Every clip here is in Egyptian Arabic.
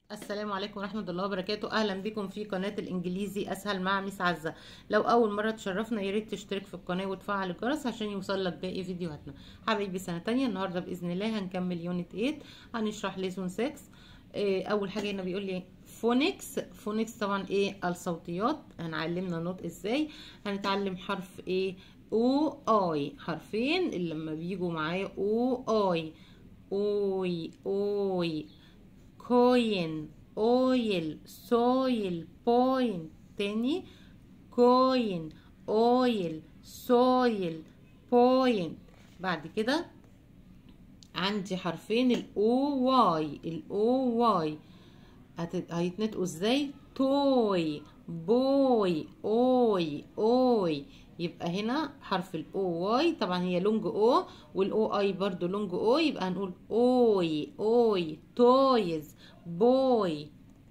السلام عليكم ورحمة الله وبركاته أهلا بكم في قناة الإنجليزي أسهل مع ميس عزة لو أول مرة تشرفنا ياريت تشترك في القناة وتفعل الجرس عشان يوصلك باقي فيديوهاتنا حبايبي سنة تانية النهاردة بإذن الله هنكمل يونت 8 هنشرح ليسون 6 إيه أول حاجة هنا بيقول لي فونكس فونكس طبعا إيه الصوتيات هنعلمنا نطق إزاي هنتعلم حرف إيه او اي حرفين اللي لما بيجوا معايا او اي اوي اوي كوين اويل سويل بوينت تاني كوين اويل سويل بوينت بعد كده عندي حرفين الاو واي الاو واي هيتنطقوا ازاي توي بوي اوي اوي يبقى هنا حرف الاو واي طبعا هي لونج او والاو اي برضو لونج او يبقى هنقول اوي اوي تويز بوي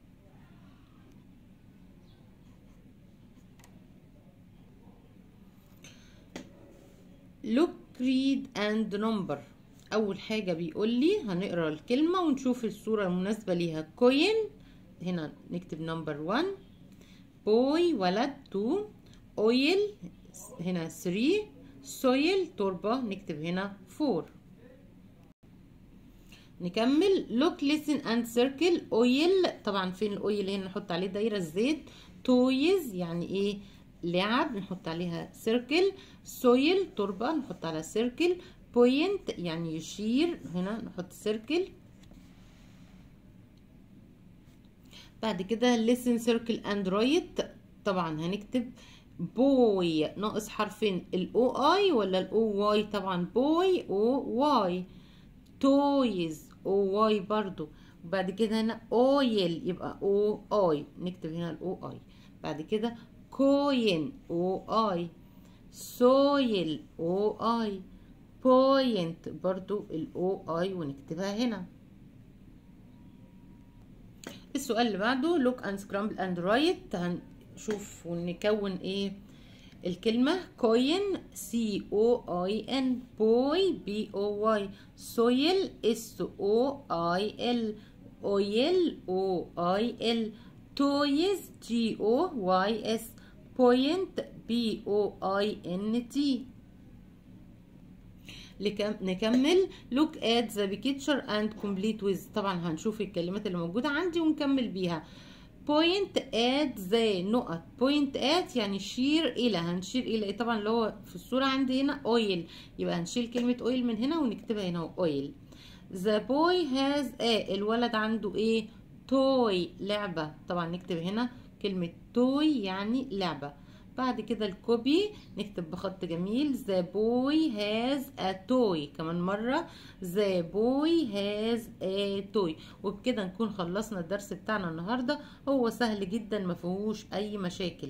look read and number اول حاجه بيقول لي هنقرا الكلمه ونشوف الصوره المناسبه ليها كوين هنا نكتب نمبر 1 بوي ولد 2 اويل هنا 3 سويل تربة نكتب هنا 4 نكمل look listen and circle oil طبعا فين الاويل هنا نحط عليه دايرة الزيت toys يعني ايه لعب نحط عليها circle soil تربة نحط على circle point يعني يشير هنا نحط circle بعد كده listen circle and write طبعا هنكتب بوي ناقص حرفين الاو اي ولا الاو واي طبعا بوي او واي تويز او واي برضو بعد كده هنا اويل يبقى او اي نكتب هنا الاو اي بعد كده كوين او اي سويل او اي بوينت برضو الاو اي ونكتبها هنا السؤال اللي بعده look and scramble and write هنشوف ونكون ايه الكلمة كوين سي او اي ان بوي بي او واي سويل اس او اي ال اويل او اي ال تويز جي او واي اس بوينت بي او اي ان تي نكمل look at the picture and complete with طبعا هنشوف الكلمات اللي موجودة عندي ونكمل بيها point at the نقط point at يعني شير إلى هنشير إلى إيه طبعا اللي هو في الصورة عندي هنا oil يبقى هنشيل كلمة oil من هنا ونكتبها هنا oil the boy has a الولد عنده إيه toy لعبة طبعا نكتب هنا كلمة toy يعني لعبة بعد كده الكوبي نكتب بخط جميل the boy has a toy كمان مرة the boy has a toy وبكده نكون خلصنا الدرس بتاعنا النهاردة هو سهل جدا ما فيهوش اي مشاكل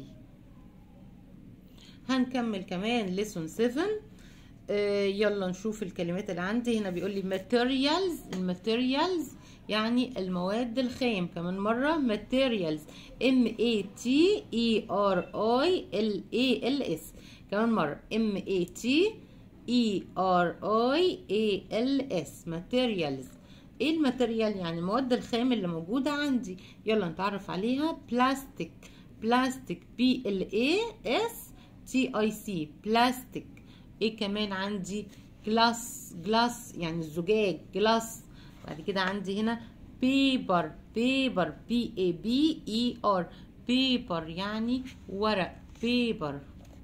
هنكمل كمان lesson 7 آه يلا نشوف الكلمات اللي عندي هنا بيقول لي materials الماتيريالز يعني المواد الخام كمان مرة materials M A T E R I L A L S كمان مرة M A T E R I A L S materials ايه الماتيريال يعني المواد الخام اللي موجودة عندي يلا نتعرف عليها بلاستيك بلاستيك B L A S T I C بلاستيك ايه كمان عندي جلاس جلاس يعني الزجاج جلاس بعد كده عندي هنا بيبر بيبر بي اي بي اي ار بيبر يعني ورق بيبر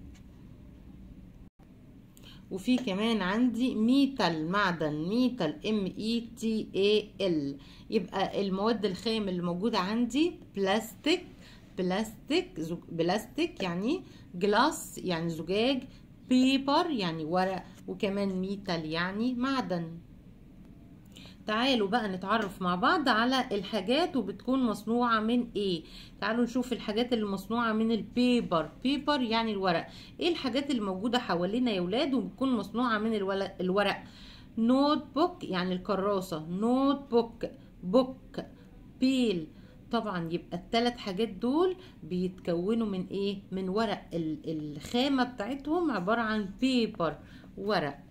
وفي كمان عندي ميتال معدن ميتال ام اي تي اي ال يبقى المواد الخام اللي موجوده عندي بلاستيك بلاستيك بلاستيك يعني جلاس يعني زجاج بيبر يعني ورق وكمان ميتال يعني معدن تعالوا بقى نتعرف مع بعض على الحاجات وبتكون مصنوعة من ايه تعالوا نشوف الحاجات اللي مصنوعة من البيبر بيبر يعني الورق ايه الحاجات اللي موجودة حوالينا يا ولاد وبتكون مصنوعة من الورق نوت بوك يعني الكراسة نوت بوك بوك بيل طبعا يبقى الثلاث حاجات دول بيتكونوا من ايه من ورق الخامة بتاعتهم عبارة عن بيبر ورق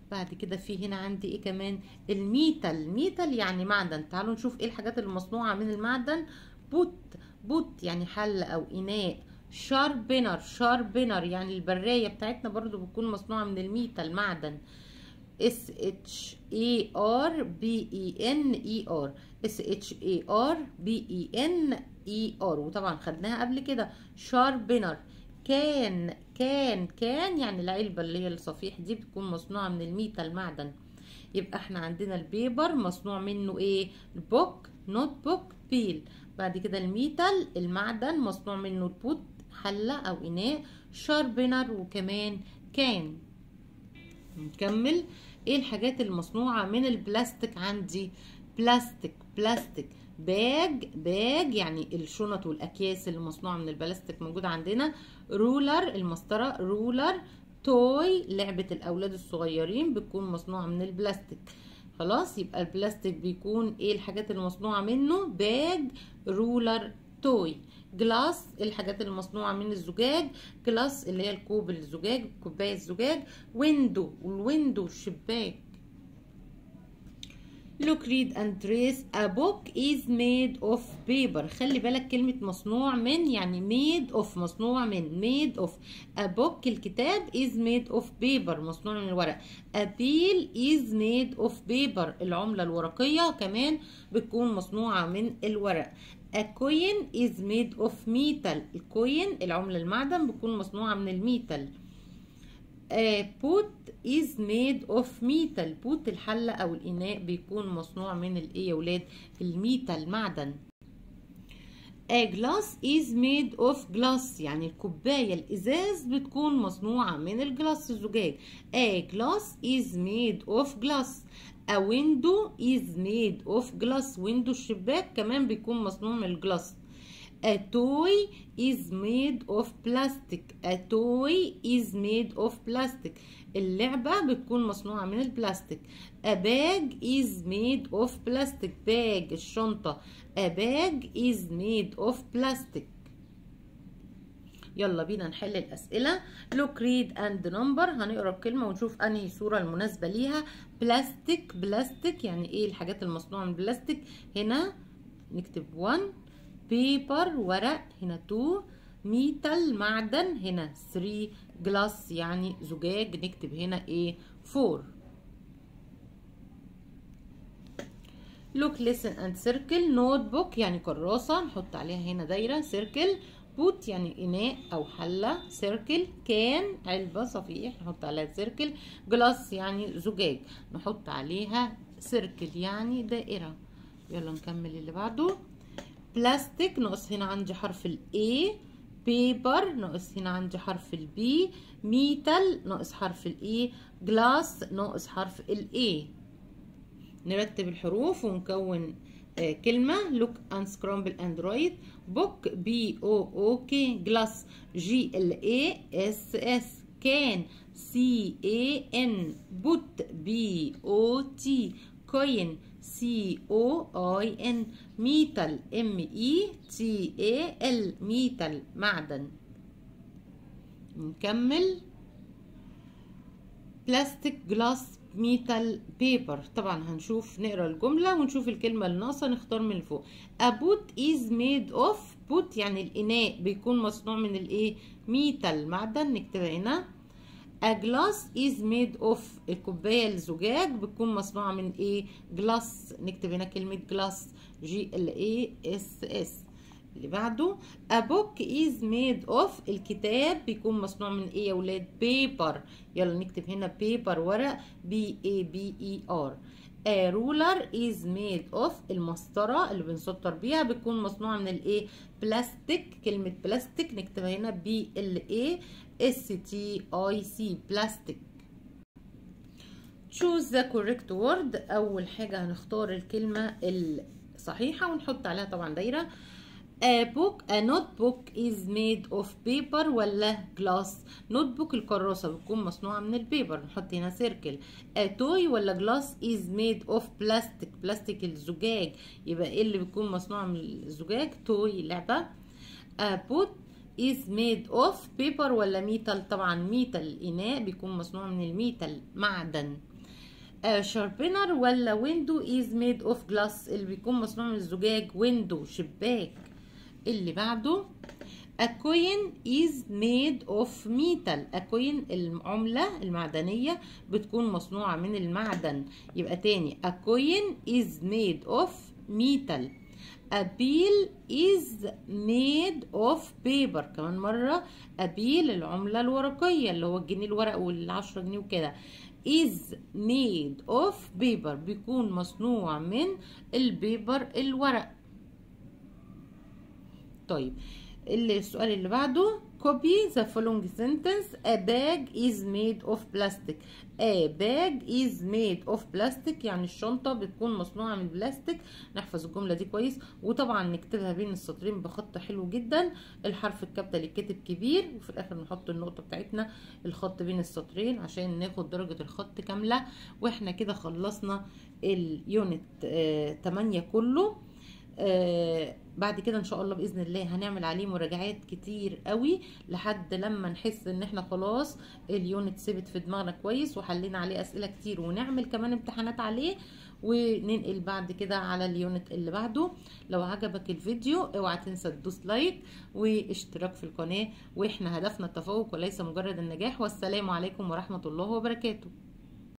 بعد كده في هنا عندي ايه كمان الميتال ميتال يعني معدن تعالوا نشوف ايه الحاجات اللي مصنوعه من المعدن بوت بوت يعني حل او اناء شاربنر شاربنر يعني البرايه بتاعتنا برضو بتكون مصنوعه من الميتال معدن اس اتش اي ار بي اي ان اي ار اس اتش اي ار بي اي ان اي ار وطبعا خدناها قبل كده شاربنر كان كان كان يعني العلبه اللي هي الصفيح دي بتكون مصنوعه من الميتال معدن يبقى احنا عندنا البيبر مصنوع منه ايه البوك نوت بوك بيل بعد كده الميتال المعدن مصنوع منه البوت حله او اناء شاربنر وكمان كان نكمل ايه الحاجات المصنوعه من البلاستيك عندي بلاستيك بلاستيك باج باج يعني الشنط والاكياس اللي مصنوعه من البلاستيك موجوده عندنا رولر المسطره رولر توي لعبه الاولاد الصغيرين بتكون مصنوعه من البلاستيك خلاص يبقى البلاستيك بيكون ايه الحاجات اللي مصنوعه منه باج رولر توي جلاس الحاجات اللي مصنوعه من الزجاج جلاس اللي هي الكوب الزجاج كوبايه الزجاج ويندو والويندو الشباك look read and trace a book is made of paper خلي بالك كلمة مصنوع من يعني made of مصنوع من made of a book الكتاب is made of paper مصنوع من الورق a bill is made of paper العملة الورقية كمان بتكون مصنوعة من الورق A coin is made of metal الكوين العملة المعدن بتكون مصنوعة من الميتال A pot is made of metal بوت الحلة أو الإناء بيكون مصنوع من الإيه يا ولاد الميتال معدن A glass is made of glass يعني الكوباية الإزاز بتكون مصنوعة من الجلاس الزجاج A glass is made of glass A window is made of glass window الشباك كمان بيكون مصنوع من الجلاس A toy is made of plastic A toy is made of plastic اللعبة بتكون مصنوعة من البلاستيك A bag is made of plastic bag الشنطة A bag is made of plastic يلا بينا نحل الأسئلة look read and number هنقرا الكلمة ونشوف أنهي صورة المناسبة ليها بلاستيك بلاستيك يعني إيه الحاجات المصنوعة من البلاستيك هنا نكتب 1 بيبر ورق هنا 2 ميتال معدن هنا 3 جلاس يعني زجاج نكتب هنا ايه 4 look listen and circle notebook يعني كراسة نحط عليها هنا دايرة circle بوت يعني إناء أو حلة سيركل كان علبة صفيح نحط عليها سيركل جلاس يعني زجاج نحط عليها سيركل يعني دائرة يلا نكمل اللي بعده بلاستيك ناقص هنا عندي حرف ال A بيبر ناقص هنا عندي حرف ال B ميتال ناقص حرف ال E جلاس ناقص حرف ال A نرتب الحروف ونكون آه كلمة look and scramble and write book B O O K glass G L A S S can C A N boot B O T coin C O I N metal M E T A L metal معدن نكمل بلاستيك جلاس ميتال بيبر طبعا هنشوف نقرا الجمله ونشوف الكلمه اللي ناقصه نختار من فوق a boot is made of boot يعني الاناء بيكون مصنوع من الايه ميتال معدن نكتبها هنا a glass is made of الكوبايه الزجاج بتكون مصنوعه من ايه جلاس نكتب هنا كلمه جلاس جي ال اي اس اس اللي بعده a book is made of الكتاب بيكون مصنوع من ايه يا ولاد بيبر يلا نكتب هنا بيبر ورق بي اي بي اي ار a ruler is made of المسطرة اللي بنسطر بيها بتكون مصنوعة من الايه بلاستيك كلمة بلاستيك نكتبها هنا بي ال اي اس تي اي سي بلاستيك choose the correct word اول حاجة هنختار الكلمة الصحيحة ونحط عليها طبعا دايرة A book a notebook is made of paper ولا glass notebook الكراسة بتكون مصنوعة من البيبر نحط هنا سيركل A toy ولا glass is made of plastic بلاستيك الزجاج يبقى ايه اللي بيكون مصنوع من الزجاج توي لعبة A boot is made of paper ولا ميتال طبعا ميتال الإناء بيكون مصنوع من الميتال معدن شاربينر ولا ويندو از ميد اوف جلاس اللي بيكون مصنوع من الزجاج ويندو شباك اللي بعده A coin is made of metal A coin العملة المعدنية بتكون مصنوعة من المعدن يبقى تاني A coin is made of metal A bill is made of paper كمان مرة A bill العملة الورقية اللي هو الجنيه الورق والعشرة جنيه وكده is made of paper بيكون مصنوع من البيبر الورق طيب السؤال اللي بعده copy the following sentence a bag is made of plastic a bag is made of plastic يعني الشنطة بتكون مصنوعة من البلاستيك نحفظ الجملة دي كويس وطبعا نكتبها بين السطرين بخط حلو جدا الحرف الكابيتال يتكتب كبير وفي الاخر نحط النقطة بتاعتنا الخط بين السطرين عشان ناخد درجة الخط كاملة واحنا كده خلصنا اليونت آه 8 كله آه بعد كده ان شاء الله باذن الله هنعمل عليه مراجعات كتير قوي لحد لما نحس ان احنا خلاص اليونت ثبت في دماغنا كويس وحلينا عليه اسئله كتير ونعمل كمان امتحانات عليه وننقل بعد كده على اليونت اللي بعده لو عجبك الفيديو اوعى تنسى تدوس لايك واشتراك في القناه واحنا هدفنا التفوق وليس مجرد النجاح والسلام عليكم ورحمه الله وبركاته